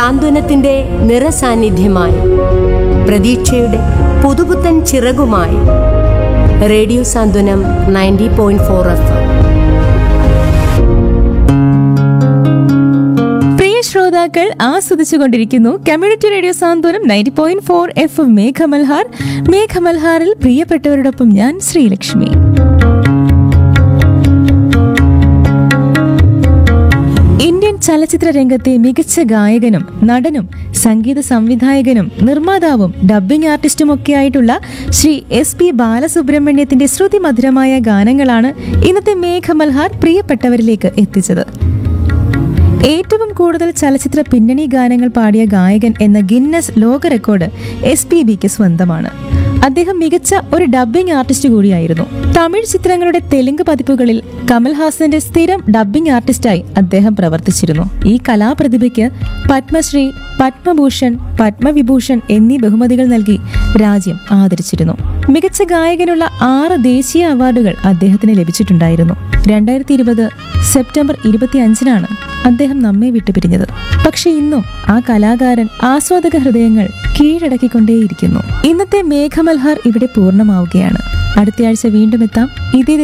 സാന്ത്വനത്തിന്റെ നിറസാന്നിധ്യമായി പ്രതീക്ഷയുടെ പുതുപുത്തൻ ചിറകുമായി radio Santhwanam ninety point four F പ്രിയ ശ്രോതാക്കൾ ആസ്വദിച്ചുകൊണ്ടിരിക്കുന്നു community radio Santhwanam ninety point four F M Meghamalhar മേഘമൽഹാറിൽ പ്രിയപ്പെട്ടവരോടൊപ്പം ഞാൻ ശ്രീലക്ഷ്മി ഇന്ത്യൻ ചലച്ചിത്ര രംഗത്തെ മികച്ച ഗായകനും നടനും സംഗീത സംവിധായകനും നിർമ്മാതാവും ഡബ്ബിംഗ് ആർട്ടിസ്റ്റുമൊക്കെയായിട്ടുള്ള ശ്രീ എസ് പി ബാലസുബ്രഹ്മണ്യത്തിന്റെ ശ്രുതിമധുരമായ ഗാനങ്ങളാണ് ഇന്നത്തെ മേഘമൽഹാർ പ്രിയപ്പെട്ടവരിലേക്ക് എത്തിച്ചത് ഏറ്റവും കൂടുതൽ ചലച്ചിത്ര പിന്നണി ഗാനങ്ങൾ പാടിയ ഗായകൻ എന്ന ഗിന്നസ് ലോക റെക്കോർഡ് എസ് പി ബിക്ക് സ്വന്തമാണ് അദ്ദേഹം മികച്ച ഒരു ഡബ്ബിംഗ് ആർട്ടിസ്റ്റ് കൂടിയായിരുന്നു തമിഴ് ചിത്രങ്ങളുടെ തെലുങ്ക് പതിപ്പുകളിൽ കമൽഹാസന്റെ സ്ഥിരം ഡബ്ബിംഗ് ആർട്ടിസ്റ്റായി അദ്ദേഹം പ്രവർത്തിച്ചിരുന്നു ഈ കലാപ്രതിഭയ്ക്ക് പത്മശ്രീ പത്മഭൂഷൺ പത്മവിഭൂഷൺ എന്നീ ബഹുമതികൾ നൽകി രാജ്യം ആദരിച്ചിരുന്നു മികച്ച ഗായകനുള്ള ആറ് ദേശീയ അവാർഡുകൾ അദ്ദേഹത്തിന് ലഭിച്ചിട്ടുണ്ടായിരുന്നു രണ്ടായിരത്തി ഇരുപത് സെപ്റ്റംബർ ഇരുപത്തി അഞ്ചിനാണ് അദ്ദേഹം നമ്മെ വിട്ടുപിരിഞ്ഞത് പക്ഷെ ഇന്നും ആ കലാകാരൻ ആസ്വാദക ഹൃദയങ്ങൾ കീഴടക്കിക്കൊണ്ടേയിരിക്കുന്നു ഇന്നത്തെ മേഘമൽഹാർ ഇവിടെ പൂർണ്ണമാവുകയാണ് അടുത്തയാഴ്ച വീണ്ടും എത്താം ഇതേ